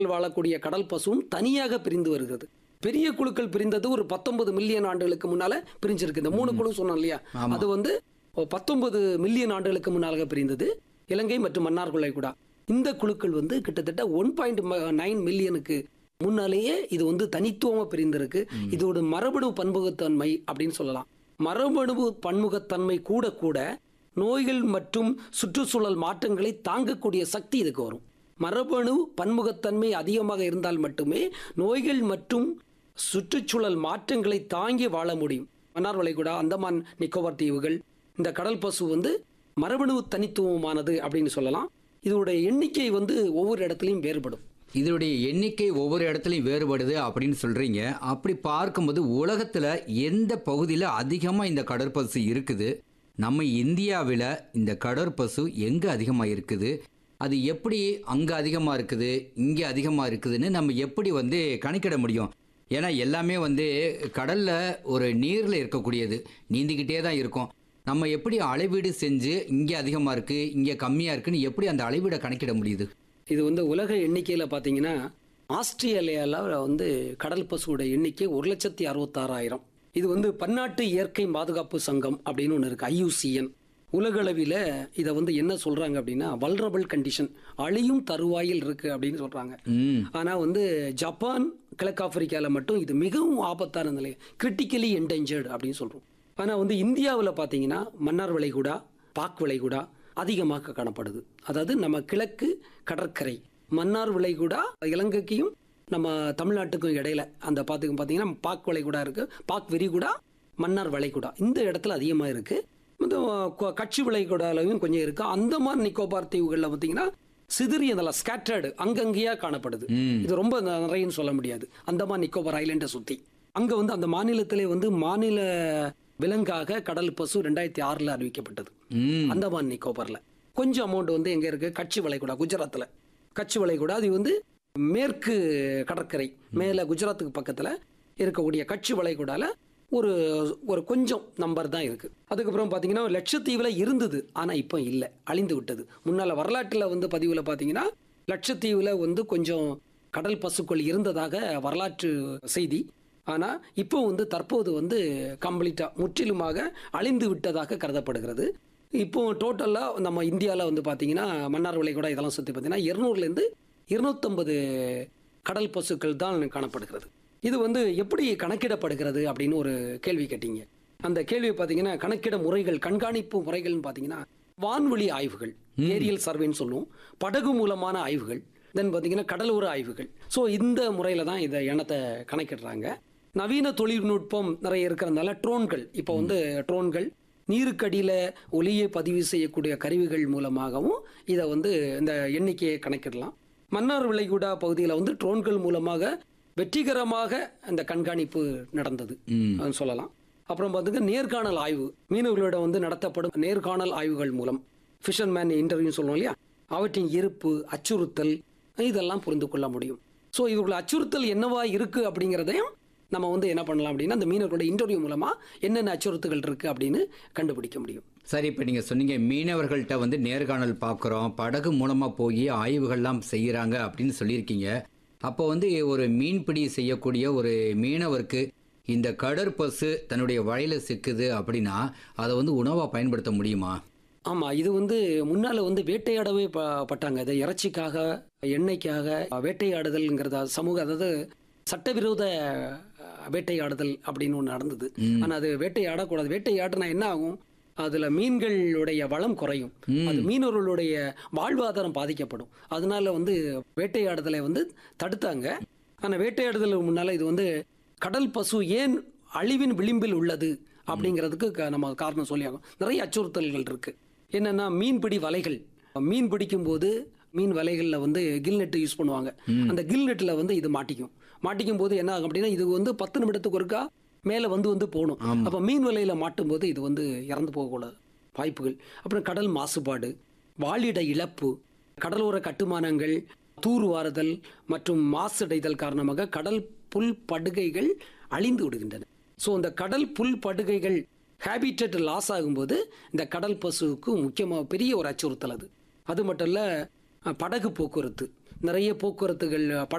வாழக்கூடிய கடல் பசுவும் தனியாக பிரிந்து வருகிறது பெரிய குழுக்கள் பிரிந்தது ஒரு பத்தொன்பது மில்லியன் ஆண்டுகளுக்கு முன்னால பிரிஞ்சிருக்கு இந்த மூணு குழு சொன்னோம் இல்லையா ஆமா. அது வந்து பத்தொன்பது மில்லியன் ஆண்டுகளுக்கு முன்னால பிரிந்தது இலங்கை மற்றும் மன்னார் குலைகுடா இந்த குழுக்கள் வந்து கிட்டத்தட்ட ஒன் பாயிண்ட் நைன் மில்லியனுக்கு முன்னாலேயே இது வந்து தனித்துவமா பிரிந்திருக்கு இதோட மரபணு பன்முகத்தன்மை அப்படின்னு சொல்லலாம் மரபணு பன்முகத்தன்மை கூட கூட நோய்கள் மற்றும் சுற்றுச்சூழல் மாற்றங்களை தாங்கக்கூடிய சக்தி இதுக்கு வரும் மரபணு பன்முகத்தன்மை அதிகமாக இருந்தால் மட்டுமே நோய்கள் மற்றும் சுற்றுச்சூழல் மாற்றங்களை தாங்கி வாழ முடியும் மன்னார் வளைகுடா அந்தமான் நிக்கோபார் தீவுகள் இந்த கடல் பசு வந்து மரபணு தனித்துவமானது அப்படின்னு சொல்லலாம் இதோட எண்ணிக்கை வந்து ஒவ்வொரு இடத்துலையும் வேறுபடும் இதனுடைய எண்ணிக்கை ஒவ்வொரு இடத்துலையும் வேறுபடுது அப்படின்னு சொல்றீங்க அப்படி பார்க்கும்போது உலகத்துல எந்த பகுதியில் அதிகமாக இந்த கடற்பசு இருக்குது நம்ம இந்தியாவில் இந்த கடற்பசு எங்கே அதிகமாக இருக்குது அது எப்படி அங்கே அதிகமாக இருக்குது இங்கே அதிகமாக இருக்குதுன்னு நம்ம எப்படி வந்து கணக்கிட முடியும் ஏன்னா எல்லாமே வந்து கடலில் ஒரு நீரில் இருக்கக்கூடியது நீந்திக்கிட்டே தான் இருக்கும் நம்ம எப்படி அளவீடு செஞ்சு இங்கே அதிகமாக இருக்குது இங்கே கம்மியாக இருக்குன்னு எப்படி அந்த அளவீடை கணக்கிட முடியுது இது வந்து உலக எண்ணிக்கையில் பார்த்தீங்கன்னா ஆஸ்திரேலியாவில் வந்து கடல் பசுவோட எண்ணிக்கை ஒரு லட்சத்தி அறுபத்தாறாயிரம் இது வந்து பன்னாட்டு இயற்கை பாதுகாப்பு சங்கம் அப்படின்னு ஒன்று இருக்கு ஐயூசிஎன் உலகளவில் இதை வந்து என்ன சொல்றாங்க அப்படின்னா வல்ரபிள் கண்டிஷன் அழியும் தருவாயில் இருக்கு அப்படின்னு சொல்றாங்க ம் ஆனா வந்து ஜப்பான் கிழக்கு ஆப்பிரிக்காவில் மட்டும் இது மிகவும் ஆபத்தான நிலை கிரிட்டிக்கலி என்டேஞ்சர்டு அப்படின்னு சொல்றோம் ஆனா வந்து இந்தியாவில் பார்த்தீங்கன்னா மன்னார் வளைகுடா பாக் வளைகுடா அதிகமாக காணப்படுது அதாவது நம்ம கிழக்கு கடற்கரை மன்னார் வளைகுடா இலங்கைக்கும் நம்ம தமிழ்நாட்டுக்கும் இடையில அந்த பார்த்துக்கு பார்த்தீங்கன்னா பாக் வளைகுடா இருக்கு பாக் விரிகுடா மன்னார் வளைகுடா இந்த இடத்துல அதிகமாக இருக்கு இந்த கொ- கட்சி விளைகுடாலையும் கொஞ்சம் இருக்கு அந்தமான் நிக்கோபார் தீவுகளில் பார்த்தீங்கன்னா சிதறியதெல்லாம் ஸ்கேட்டர்டு அங்கங்கேயா காணப்படுது ம். இது ரொம்ப ந- நிறையன்னு சொல்ல முடியாது அந்தமான் நிக்கோபார் ஐலண்டை சுத்தி அங்க வந்து அந்த மாநிலத்திலே வந்து மாநில விலங்காக கடல் பசு ரெண்டாயிரத்தி ஆறுல அறிவிக்கப்பட்டது ம் அந்தமான் நிக்கோபார்ல கொஞ்சம் அமௌண்ட் வந்து எங்க இருக்கு கட்சி வளைகுடா குஜராத்ல கட்சி வளைகுடா அது வந்து மேற்கு கடற்கரை மேல குஜராத்துக்கு பக்கத்துல இருக்கக்கூடிய கட்சி வளைகுடால ஒரு ஒரு கொஞ்சம் நம்பர் தான் இருக்கு அதுக்கப்புறம் பாத்தீங்கன்னா லட்சத்தீவுல இருந்தது ஆனா இப்போ இல்லை அழிந்து விட்டது முன்னால வரலாற்றுல வந்து பதிவுல பாத்தீங்கன்னா லட்சத்தீவுல வந்து கொஞ்சம் கடல் பசுக்கள் இருந்ததாக வரலாற்று செய்தி ஆனா இப்போ வந்து தற்போது வந்து கம்ப்ளீட்டா முற்றிலுமாக அழிந்து விட்டதாக கருதப்படுகிறது இப்போ டோட்டலா நம்ம இந்தியாவில் வந்து பாத்தீங்கன்னா மன்னார் விளைகுடா இதெல்லாம் சுற்றி பார்த்தீங்கன்னா இருநூறுலேருந்து இருநூத்தம்பது கடல் பசுக்கள் தான் காணப்படுகிறது இது வந்து எப்படி கணக்கிடப்படுகிறது அப்படின்னு ஒரு கேள்வி கேட்டீங்க அந்த கேள்வி பார்த்தீங்கன்னா கணக்கிட முறைகள் கண்காணிப்பு முறைகள்னு பார்த்தீங்கன்னா வான்வெளி ஆய்வுகள் ஏரியல் சர்வேன்னு சொல்லுவோம் படகு மூலமான ஆய்வுகள் தென் பார்த்தீங்கன்னா கடலோர ஆய்வுகள் ஸோ இந்த முறையில் தான் இதை இனத்தை கணக்கிடுறாங்க நவீன தொழில்நுட்பம் நிறைய இருக்கிறதுனால ட்ரோன்கள் இப்போ வந்து ட்ரோன்கள் நீருக்கடியில் ஒலியை பதிவு செய்யக்கூடிய கருவிகள் மூலமாகவும் இதை வந்து இந்த எண்ணிக்கையை கணக்கிடலாம் மன்னார் விளைகுடா பகுதியில் வந்து ட்ரோன்கள் மூலமாக வெற்றிகரமாக அந்த கண்காணிப்பு நடந்தது ம் அது சொல்லலாம் அப்புறம் பார்த்துக்க நேர்காணல் ஆய்வு மீனவர்களிடம் வந்து நடத்தப்படும் நேர்காணல் ஆய்வுகள் மூலம் ஃபிஷர்மேன் இன்டர்வியூ சொல்லுவோம் இல்லையா அவற்றின் இருப்பு அச்சுறுத்தல் இதெல்லாம் புரிந்து கொள்ள முடியும் ஸோ இவர்கள் அச்சுறுத்தல் என்னவா இருக்கு அப்படிங்கிறதையும் நம்ம வந்து என்ன பண்ணலாம் அப்படின்னா அந்த மீனவர்களோட இன்டர்வியூ மூலமா என்னென்ன அச்சுறுத்துகள் இருக்கு அப்படின்னு கண்டுபிடிக்க முடியும் சரி இப்போ நீங்கள் சொன்னீங்க மீனவர்கள்ட்ட வந்து நேர்காணல் பார்க்குறோம் படகு மூலமாக போய் ஆய்வுகள்லாம் செய்கிறாங்க அப்படின்னு சொல்லியிருக்கீங்க அப்போ வந்து ஒரு மீன்பிடி செய்யக்கூடிய ஒரு மீனவருக்கு இந்த கடற்பசு தன்னுடைய வலையில சிக்குது அப்படின்னா அதை வந்து உணவாக பயன்படுத்த முடியுமா ஆமா இது வந்து முன்னால வந்து வேட்டையாடவே ப- பட்டாங்க இது இறைச்சிக்காக எண்ணெய்க்காக வேட்டையாடுதல்ங்கிறத சமூக அதாவது சட்டவிரோத அஹ், வேட்டையாடுதல் அப்படின்னு ஒன்று நடந்தது ஆனா அது வேட்டையாடக்கூடாது வேட்டையாடுனா என்ன ஆகும் அதுல மீன்களுடைய வளம் குறையும் அது மீனவர்களுடைய வாழ்வாதாரம் பாதிக்கப்படும் அதனால வந்து வேட்டையாடுதலை வந்து தடுத்தாங்க ஆனா வேட்டையாடுதலுக்கு முன்னால இது வந்து கடல் பசு ஏன் அழிவின் விளிம்பில் உள்ளது அப்படிங்கிறதுக்கு க- நம்ம காரணம் சொல்லியாகும் நிறைய அச்சுறுத்தல்கள் இருக்கு என்னன்னா மீன்பிடி வலைகள் மீன் பிடிக்கும் போது மீன் வலைகள்ல வந்து கில் நெட் யூஸ் பண்ணுவாங்க அந்த கில் நெட்ல வந்து இது மாட்டிக்கும் மாட்டிக்கும் போது என்ன ஆகும் அப்படின்னா இது வந்து பத்து நிமிடத்துக்கு ஒருக்கா மேல வந்து வந்து போகணும் அப்ப மீன் வலையில மாட்டும் போது இது வந்து இறந்து போகக்கூடாது வாய்ப்புகள் அப்புறம் கடல் மாசுபாடு வாழிட இழப்பு கடலோர கட்டுமானங்கள் தூர்வாறுதல் மற்றும் மாசடைதல் காரணமாக கடல் புல் படுகைகள் அழிந்து விடுகின்றன ஸோ இந்த கடல் புல் படுகைகள் ஹேபிட்டட் லாஸ் ஆகும்போது இந்த கடல் பசுவுக்கு முக்கியமாக பெரிய ஒரு அச்சுறுத்தல் அது அது மட்டும் இல்ல அஹ், படகு போக்குவரத்து நிறைய போக்குவரத்துகள்